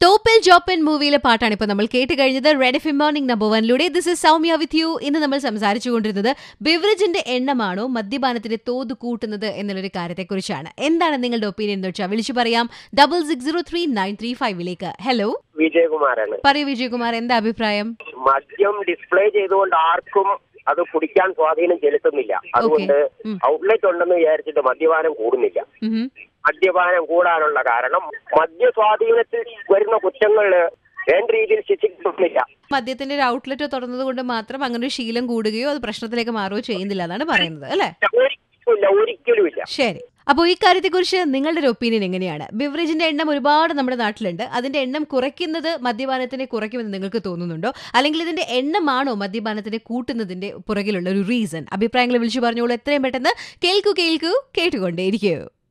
ടോപ്പിൽ ജോപ്പൻ മൂവിയിലെ പാട്ടാണ് ഇപ്പോൾ നമ്മൾ കേട്ട് കഴിഞ്ഞത് റെഡ് എഫ് മോർണിംഗ് നമ്പർ വണിലൂടെ this is Soumya with you ഇന്ന് നമ്മൾ സംസാരിച്ചുകൊണ്ടിരുന്നത് ബിവറേജിന്റെ എണ്ണമാണോ മദ്യപാനത്തിന്റെ തോത് കൂട്ടുന്നത് എന്നുള്ളൊരു കാര്യത്തെക്കുറിച്ചാണ് എന്താണ് നിങ്ങളുടെ ഒപ്പീനിയൻ എന്ന് വെച്ചാൽ വിളിച്ചു പറയാം double six zero three nine three ഫൈവിലേക്ക് ഹലോ വിജയകുമാറാണ് പറയൂ വിജയകുമാർ എന്താ അഭിപ്രായം മദ്യം ഡിസ്പ്ലേ ചെയ്തുകൊണ്ട് ആർക്കും അത് കുടിക്കാൻ സ്വാധീനം ചെലുത്തുന്നില്ല അതുകൊണ്ട് ഉം. ഔട്ട്ലെറ്റ് ഉണ്ടെന്ന് വിചാരിച്ചിട്ട് മദ്യപാനം കൂടുന്നില്ല ഉഹും. മദ്യപാനം കൂടാനുള്ള കാരണം മദ്യ സ്വാധീനത്തിൽ വരുന്ന കുറ്റങ്ങൾ വേണ്ട രീതിയിൽ ശിക്ഷിക്കുന്നില്ല മദ്യത്തിന്റെ ഒരു ഔട്ട്ലെറ്റ് തുറന്നത് കൊണ്ട് മാത്രം അങ്ങനെ ഒരു ശീലം കൂടുകയോ അത് പ്രശ്നത്തിലേക്ക് മാറുകയോ ചെയ്യുന്നില്ല എന്നാണ് പറയുന്നത് അല്ലേ ഒരിക്കലുമില്ല ഒരിക്കലുമില്ല ശരി അപ്പോൾ ഈ കാര്യത്തെക്കുറിച്ച് നിങ്ങളുടെ ഒരു ഒപ്പീനിയൻ എങ്ങനെയാണ് ബിവറേജിന്റെ എണ്ണം ഒരുപാട് നമ്മുടെ നാട്ടിലുണ്ട് അതിന്റെ എണ്ണം കുറയ്ക്കുന്നത് മദ്യപാനത്തിനെ കുറയ്ക്കുമെന്ന് നിങ്ങൾക്ക് തോന്നുന്നുണ്ടോ അല്ലെങ്കിൽ ഇതിന്റെ എണ്ണമാണോ മദ്യപാനത്തിനെ കൂട്ടുന്നതിന്റെ പുറകിലുള്ള ഒരു റീസൺ അഭിപ്രായങ്ങൾ വിളിച്ചു പറഞ്ഞോളൂ എത്രയും പെട്ടെന്ന് കേൾക്കൂ കേൾക്കൂ കേട്ടുകൊണ്ടേയിരിക്കൂ